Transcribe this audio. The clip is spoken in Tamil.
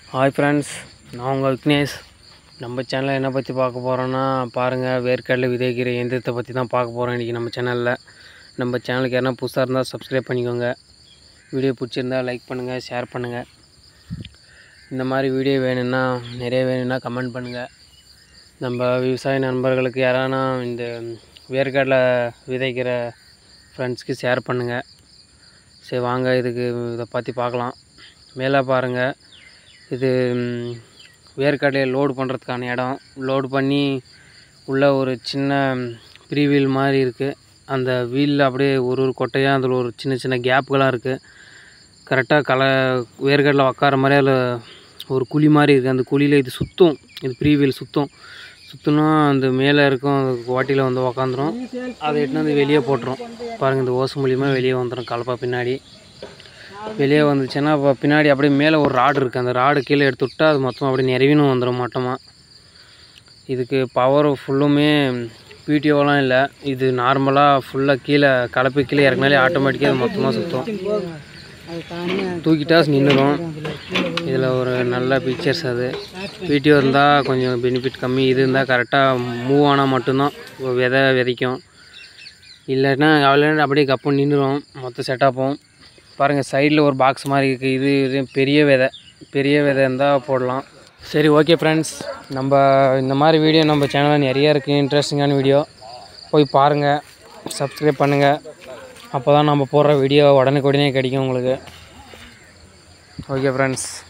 ஹாய் ஃப்ரெண்ட்ஸ் நான் உங்கள் விக்னேஷ் நம்ம சேனலில் என்ன பற்றி பார்க்க போகிறோன்னா பாருங்கள் வேர்க்கடலை விதைக்கிற எந்திரத்தை பற்றி தான் பார்க்க போகிறோம் இன்றைக்கி நம்ம சேனலில் நம்ம சேனலுக்கு யாருன்னா புதுசாக இருந்தால் சப்ஸ்கிரைப் பண்ணிக்கோங்க வீடியோ பிடிச்சிருந்தா லைக் பண்ணுங்கள் ஷேர் பண்ணுங்கள் இந்த மாதிரி வீடியோ வேணும்னா நிறைய வேணும்னா கமெண்ட் பண்ணுங்கள் நம்ம விவசாய நண்பர்களுக்கு யாரானா இந்த வேர்க்கடலை விதைக்கிற ஃப்ரெண்ட்ஸ்க்கு ஷேர் பண்ணுங்கள் சரி வாங்க இதுக்கு இதை பற்றி பார்க்கலாம் மேலே பாருங்கள் இது ம், வேர்க்கடலையை லோடு பண்ணுறதுக்கான இடம் லோடு பண்ணி உள்ளே ஒரு சின்ன ப்ரீ வீல் மாதிரி இருக்குது அந்த வீலில் அப்படியே ஒரு ஒரு கொட்டையாக அதில் ஒரு சின்ன சின்ன கேப்புகளாக இருக்குது கரெக்டாக களை வேர்க்கடலை உக்கார மாதிரி அதில் ஒரு குழி மாதிரி இருக்குது அந்த குழியில் இது சுற்றும் இது ப்ரீ வீல் சுற்றும் சுற்றினா அந்த மேலே இருக்கும் அந்த ஓட்டியில் வந்து உக்காந்துரும் அதை எட்டுன்னு வந்து வெளியே போட்டுரும் பாருங்கள் இந்த ஓசு மூலியமாக வெளியே வந்துடும் கலப்பா பின்னாடி வெளியே வந்துச்சுன்னா அப்போ பின்னாடி அப்படியே மேலே ஒரு ராடு இருக்குது அந்த ராடு கீழே எடுத்து விட்டா அது மொத்தமாக அப்படியே நிறைவினும் வந்துடும் மட்டமாக இதுக்கு பவர் ஃபுல்லுமே பிடிஓலாம் இல்லை இது நார்மலாக ஃபுல்லாக கீழே கலப்பு கீழே இறக்குனாலே ஆட்டோமேட்டிக்காக அது மொத்தமாக சுற்றும் தூக்கிட்டா நின்றுடும் இதில் ஒரு நல்ல பிக்சர்ஸ் அது பிடிஓ இருந்தால் கொஞ்சம் பெனிஃபிட் கம்மி இது இருந்தால் கரெக்டாக மூவ் ஆனால் மட்டும்தான் விதை விதைக்கும் இல்லைன்னா அவ்வளோ அப்படியே கப்பு நின்றுடும் மொத்த செட்டப்பும் பாருங்கள் சைடில் ஒரு பாக்ஸ் மாதிரி இருக்குது இது இது பெரிய விதை பெரிய விதை இருந்தால் போடலாம் சரி ஓகே ஃப்ரெண்ட்ஸ் நம்ம இந்த மாதிரி வீடியோ நம்ம சேனலில் நிறைய இருக்குது இன்ட்ரெஸ்டிங்கான வீடியோ போய் பாருங்கள் சப்ஸ்கிரைப் பண்ணுங்கள் அப்போ தான் நம்ம போடுற வீடியோ உடனுக்குடனே கிடைக்கும் உங்களுக்கு ஓகே ஃப்ரெண்ட்ஸ்